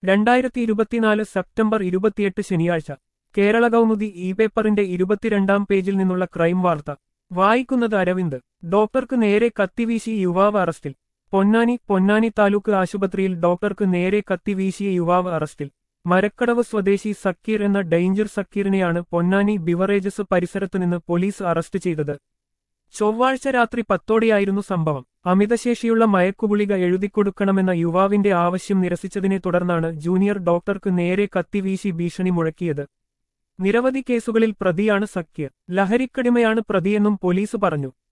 രണ്ടായിരത്തി ഇരുപത്തിനാല് സെപ്റ്റംബർ ഇരുപത്തിയെട്ട് ശനിയാഴ്ച കേരള കൗമുദി ഇ പേപ്പറിന്റെ ഇരുപത്തിരണ്ടാം പേജിൽ നിന്നുള്ള ക്രൈം വാർത്ത വായിക്കുന്നത് അരവിന്ദ് ഡോക്ടർക്ക് നേരെ കത്തിവീശി യുവാവ് അറസ്റ്റിൽ പൊന്നാനി പൊന്നാനി താലൂക്ക് ആശുപത്രിയിൽ ഡോക്ടർക്ക് നേരെ കത്തിവീശിയ യുവാവ് അറസ്റ്റിൽ മരക്കടവ് സ്വദേശി സക്കീർ എന്ന ഡേഞ്ചർ സക്കീറിനെയാണ് പൊന്നാനി ബിവറേജസ് പരിസരത്തുനിന്ന് പോലീസ് അറസ്റ്റ് ചെയ്തത് ചൊവ്വാഴ്ച രാത്രി പത്തോടെയായിരുന്നു സംഭവം അമിതശേഷിയുള്ള മയക്കുഗുളിക എഴുതിക്കൊടുക്കണമെന്ന യുവാവിന്റെ ആവശ്യം നിരസിച്ചതിനെ തുടർന്നാണ് ജൂനിയർ ഡോക്ടർക്ക് നേരെ കത്തിവീശി ഭീഷണി മുഴക്കിയത് നിരവധി കേസുകളിൽ പ്രതിയാണ് സക്കീർ ലഹരിക്കടിമയാണ് പ്രതിയെന്നും പോലീസ് പറഞ്ഞു